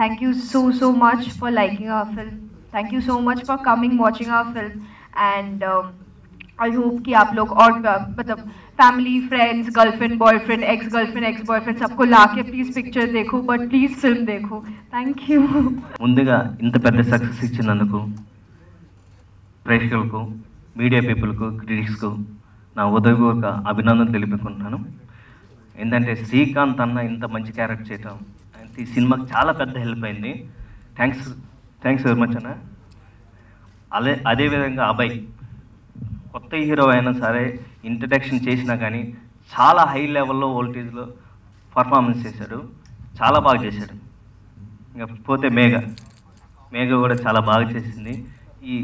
Thank you so so much for liking our film. Thank you so much for coming watching our film and um, I hope कि आप लोग और uh, मतलब family friends girlfriend boyfriend ex girlfriend ex boyfriend सबको ला के please picture देखो but please film देखो थैंक यू ముందుగా ఇంత పెద్ద సక్సెస్ ఇచ్చినందుకు ప్రేక్షకులకు మీడియా పీపుల్కు క్రిటిక్స్కు నా ఉదయపూర్వక అభినందన తెలుపుకుంటున్నాను ఏంటంటే శ్రీకాంత్ అన్న ఇంత మంచి క్యారెక్టర్ చేయటం ఆయనకి ఈ సినిమాకి చాలా పెద్ద హెల్ప్ అయింది థ్యాంక్స్ థ్యాంక్స్ వెరీ మచ్ అన్న అదే అదేవిధంగా అభయ్ కొత్త హీరో అయినా సరే ఇంట్రడక్షన్ చేసినా కానీ చాలా హై లెవెల్లో వోల్టేజ్లో పర్ఫార్మెన్స్ చేశాడు చాలా బాగా చేశాడు ఇంకా పోతే మేఘ మేఘ కూడా చాలా బాగా చేసింది ఈ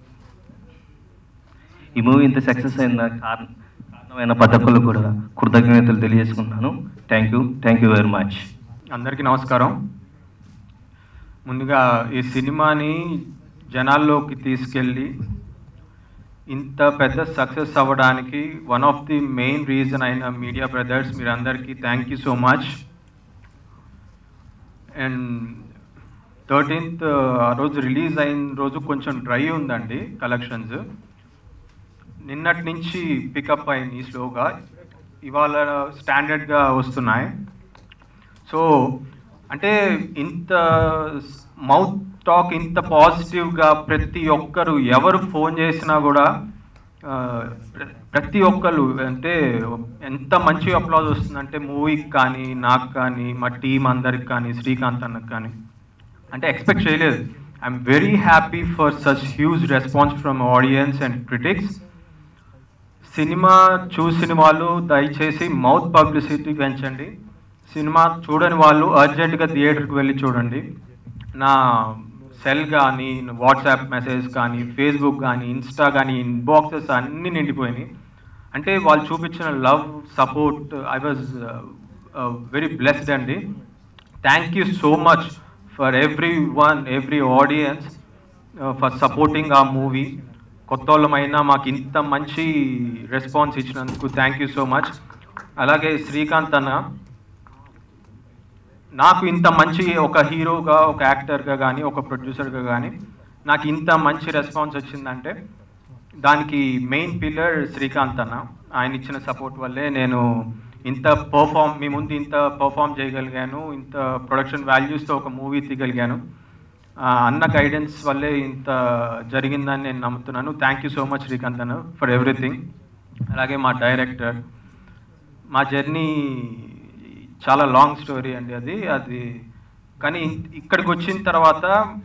ఈ మూవీ ఇంత సక్సెస్ అయిన కారణం కారణమైన ప్రతి ఒక్కళ్ళు కూడా కృతజ్ఞతలు తెలియజేసుకుంటున్నాను thank you thank you very much అందరికీ నమస్కారం ముందుగా ఈ సినిమాని జనాల్లోకి తీసుకెళ్ళి ఇంత పెద్ద సక్సెస్ అవ్వడానికి one of the main reason అయిన మీడియా బ్రదర్స్ మీరందరికీ thank you so much and thirteenth ఆ రోజు రిలీజ్ అయిన రోజు కొంచెం డ్రై ఉందండి కలెక్షన్స్ నిన్నటి నుంచి పికప్ అయింది స్లోగా ఇవాళ స్టాండర్డ్గా వస్తున్నాయి సో అంటే ఇంత మౌత్ టాక్ ఇంత పాజిటివ్గా ప్రతి ఒక్కరు ఎవరు ఫోన్ చేసినా కూడా ఆ, ప్ర- ప్రతి ఒక్కరు అంటే ఎంత మంచి అప్లాజ్ వస్తుందంటే మూవీకి కానీ నాకు కానీ మా టీం అందరికి కానీ శ్రీకాంత్ అన్నకి కానీ అంటే ఎక్స్పెక్ట్ చేయలేదు I'm very happy for such huge response from audience and critics సినిమా చూసిన వాళ్ళు దయచేసి మౌత్ పబ్లిసిటీ పెంచండి సినిమా చూడని వాళ్ళు అర్జెంటుగా థియేటర్కి వెళ్ళి చూడండి నా సెల్ కానీ వాట్సాప్ మెసేజ్ కానీ ఫేస్బుక్ కానీ ఇన్స్టా కానీ ఇన్బాక్సెస్ అన్నీ నిండిపోయినాయి అంటే వాళ్ళు చూపించిన love support I was very blessed అండి thank you so much for every one every audience for supporting ఆ మూవీ కొత్త వాళ్ళమైనా మాకు ఇంత మంచి రెస్పాన్స్ ఇచ్చినందుకు థ్యాంక్ యూ సో మచ్ అలాగే శ్రీకాంత్ అన్న నాకు ఇంత మంచి ఒక హీరోగా ఒక యాక్టర్గా కానీ ఒక ప్రొడ్యూసర్గా కానీ నాకు ఇంత మంచి రెస్పాన్స్ వచ్చిందంటే దానికి మెయిన్ పిల్లర్ శ్రీకాంత్ అన్న ఆయన ఇచ్చిన సపోర్ట్ వల్లే నేను ఇంత పర్ఫామ్ మీ ముందు ఇంత పర్ఫామ్ చేయగలిగాను ఇంత ప్రొడక్షన్ వాల్యూస్తో ఒక మూవీ తీయగలిగాను ఆ, అన్న గైడెన్స్ వల్లే ఇంత జరిగిందని నేను నమ్ముతున్నాను thank you so much Srikanth అన్న ఫర్ ఎవ్రీథింగ్ అలాగే మా డైరెక్టర్ మా జర్నీ చాలా లాంగ్ స్టోరీ అండి అది అది కానీ ఇక్కడికి వచ్చిన తర్వాత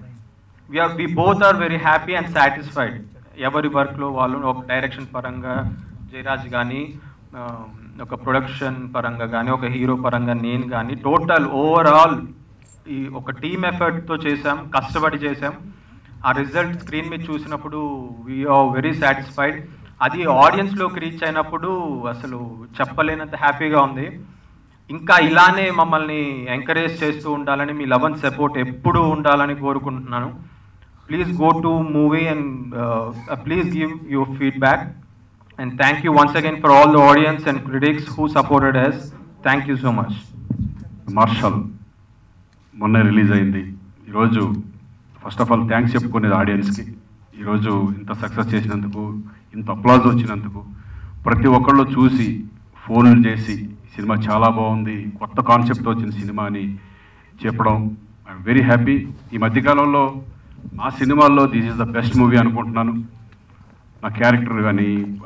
we are we both are very happy and satisfied ఎవరి వర్క్లో వాళ్ళు ఒక డైరెక్షన్ పరంగా జయరాజ్ కానీ ఆ, ఒక ప్రొడక్షన్ పరంగా కానీ ఒక హీరో పరంగా నేను కానీ టోటల్ ఓవరాల్ ఈ ఒక టీమ్ ఎఫర్ట్తో చేసాం కష్టపడి చేసాం ఆ రిజల్ట్ స్క్రీన్ మీద చూసినప్పుడు వీఆర్ వెరీ సాటిస్ఫైడ్ అది ఆడియన్స్లోకి రీచ్ అయినప్పుడు అసలు చెప్పలేనంత హ్యాపీగా ఉంది ఇంకా ఇలానే మమ్మల్ని ఎంకరేజ్ చేస్తూ ఉండాలని మీ లవ్ అండ్ సపోర్ట్ ఎప్పుడూ ఉండాలని కోరుకుంటున్నాను please go to movie and please give your feedback and thank you once again for all the audience and critics who supported yes thank you so much Marshal మొన్న release అయింది ఈరోజు first of all thanks చెప్పుకునేది ఆడియన్స్కి ఈరోజు ఇంత success చేసినందుకు ఇంత applause వచ్చినందుకు ప్రతి ఒక్కళ్ళు చూసి ఫోన్లు చేసి సినిమా చాలా బాగుంది కొత్త కాన్సెప్ట్ వచ్చిన సినిమా అని చెప్పడం ఐఎమ్ వెరీ హ్యాపీ ఈ మధ్యకాలంలో నా సినిమాల్లో this is the best movie అనుకుంటున్నాను నా క్యారెక్టర్ కానీ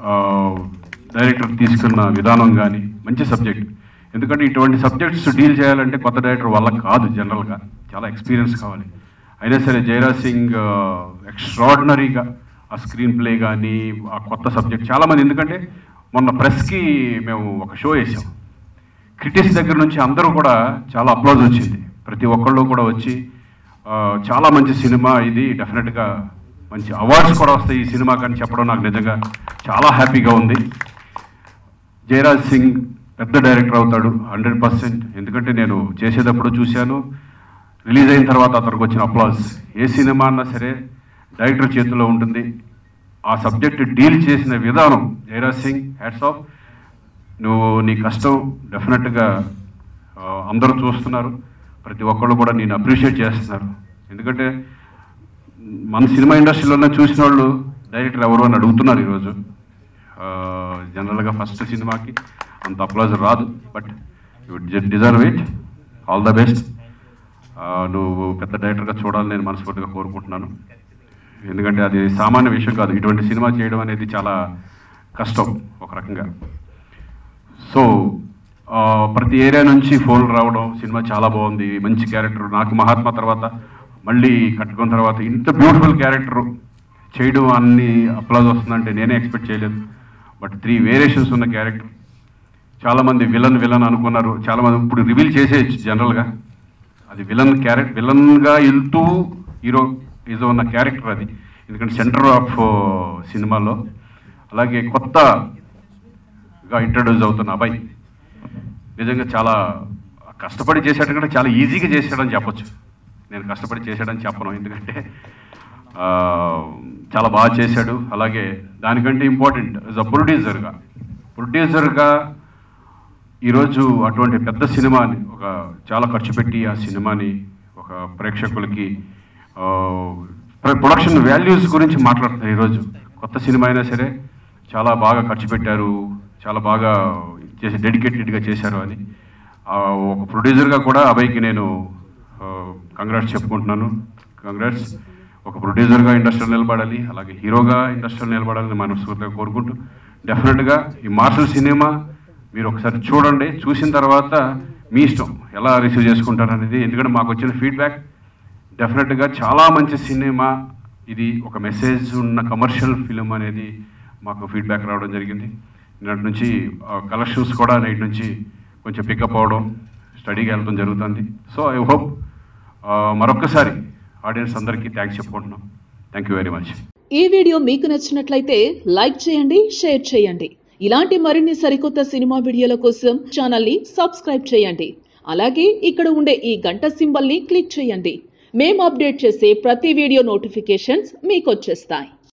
డైరెక్టర్ తీసుకున్న విధానం కానీ మంచి సబ్జెక్ట్ ఎందుకంటే ఇటువంటి సబ్జెక్ట్స్ డీల్ చేయాలంటే కొత్త డైరెక్టర్ వల్ల కాదు జనరల్గా చాలా ఎక్స్పీరియన్స్ కావాలి అయినా సరే జయరాజ్ సింగ్ ఎక్స్ట్రాడినరీగా ఆ స్క్రీన్ ప్లే కానీ ఆ కొత్త సబ్జెక్ట్ చాలామంది ఎందుకంటే మొన్న ప్రెస్కి మేము ఒక షో వేసాం క్రిటిక్స్ దగ్గర నుంచి అందరూ కూడా చాలా అప్లాజ్ వచ్చింది ప్రతి ఒక్కళ్ళు కూడా వచ్చి ఆ, చాలా మంచి సినిమా ఇది డెఫినెట్గా మంచి అవార్డ్స్ కూడా వస్తాయి ఈ సినిమాకి అని చెప్పడం నాకు నిజంగా చాలా హ్యాపీగా ఉంది జయరాజ్ సింగ్ పెద్ద డైరెక్టర్ అవుతాడు హండ్రెడ్ పర్సెంట్ ఎందుకంటే నేను చేసేటప్పుడు చూశాను రిలీజ్ అయిన తర్వాత అతనికి వచ్చిన అప్లాజ్ ఏ సినిమా అన్నా సరే డైరెక్టర్ చేతిలో ఉంటుంది ఆ సబ్జెక్ట్ డీల్ చేసిన విధానం జయరాజ్ సింగ్ హ్యాట్స్ ఆఫ్ నువ్వు నీ కష్టం డెఫినెట్గా ఆ, అందరూ చూస్తున్నారు ప్రతి ఒక్కళ్ళు కూడా నేను అప్రిషియేట్ చేస్తున్నారు ఎందుకంటే మన సినిమా ఇండస్ట్రీలోనే చూసిన వాళ్ళు డైరెక్టర్ ఎవరు అని అడుగుతున్నారు ఈరోజు జనరల్గా ఫస్ట్ సినిమాకి అంత అప్లాజ్ రాదు but you deserve it all the best నువ్వు పెద్ద డైరెక్టర్గా చూడాలని నేను మనస్ఫూర్తిగా కోరుకుంటున్నాను ఎందుకంటే అది సామాన్య విషయం కాదు ఇటువంటి సినిమా చేయడం అనేది చాలా కష్టం ఒక రకంగా సో ఆ, ప్రతి ఏరియా నుంచి ఫోన్లు రావడం సినిమా చాలా బాగుంది మంచి క్యారెక్టర్ నాకు మహాత్మా తర్వాత మళ్ళీ కట్టుకున్న తర్వాత ఇంత బ్యూటిఫుల్ క్యారెక్టర్ చేయడం అన్ని అప్లాజ్ వస్తుందంటే నేనే ఎక్స్పెక్ట్ చేయలేదు బట్ త్రీ వేరియేషన్స్ ఉన్న క్యారెక్టర్ చాలామంది విలన్ విలన్ అనుకున్నారు చాలామంది ఇప్పుడు రివీల్ చేసేయచ్చు జనరల్గా అది విలన్ క్యారెక్టర్ విలన్గా వెళ్తూ హీరో హీరో ఉన్న క్యారెక్టర్ అది ఎందుకంటే సెంటర్ ఆఫ్ సినిమాలో అలాగే కొత్తగా ఇంట్రడ్యూస్ అవుతున్న అబ్బాయి నిజంగా చాలా కష్టపడి చేశాడు కంటే చాలా ఈజీగా చేశాడని చెప్పొచ్చు నేను కష్టపడి చేశాడని చెప్పను ఎందుకంటే ఆ, చాలా బాగా చేశాడు అలాగే దానికంటే ఇంపార్టెంట్ యాజ్ అ ప్రొడ్యూసర్గా ప్రొడ్యూసర్గా ఈరోజు అటువంటి పెద్ద సినిమాని ఒక చాలా ఖర్చు పెట్టి ఆ సినిమాని ఒక ప్రేక్షకులకి ఆ, ప్ర- ప్రొడక్షన్ వాల్యూస్ గురించి మాట్లాడుతున్నారు ఈరోజు కొత్త సినిమా అయినా సరే చాలా బాగా ఖర్చు పెట్టారు చాలా బాగా చేసి డెడికేటెడ్గా చేశారు అని ఆ, ఒక ప్రొడ్యూసర్గా కూడా అభయ్కి నేను కంగ్రాట్స్ చెప్పుకుంటున్నాను కంగ్రాట్స్ ఒక ప్రొడ్యూసర్గా ఇండస్ట్రీలో నిలబడాలి అలాగే హీరోగా ఇండస్ట్రీలో నిలబడాలని మనస్ఫూర్తిగా కోరుకుంటూ డెఫినెట్గా ఈ మార్షల్ సినిమా మీరు ఒకసారి చూడండి చూసిన తర్వాత మీ ఇష్టం ఎలా రిసీవ్ చేసుకుంటారు అనేది ఎందుకంటే మాకు వచ్చిన ఫీడ్బ్యాక్ డెఫినెట్గా చాలా మంచి సినిమా ఇది ఒక మెసేజ్ ఉన్న కమర్షియల్ ఫిలిం అనేది మాకు ఫీడ్బ్యాక్ రావడం జరిగింది నిన్నటి నుంచి కలెక్షన్స్ కూడా నైట్ నుంచి కొంచెం పికప్ అవడం స్టడీకి వెళ్ళడం జరుగుతుంది సో ఐ హోప్ మరొకసారి ఆడియన్స్ అందరికీ థ్యాంక్స్ చెప్పుకుంటున్నాం థ్యాంక్ యూ వెరీ మచ్ ఈ వీడియో మీకు నచ్చినట్లయితే లైక్ చేయండి షేర్ చేయండి ఇలాంటి మరిన్ని సరికొత్త సినిమా వీడియోల కోసం ఛానల్ని సబ్స్క్రైబ్ చేయండి అలాగే ఇక్కడ ఉండే ఈ గంట సింబల్ని క్లిక్ చేయండి మేము అప్డేట్ చేసే ప్రతి వీడియో నోటిఫికేషన్స్ మీకు వచ్చేస్తాయి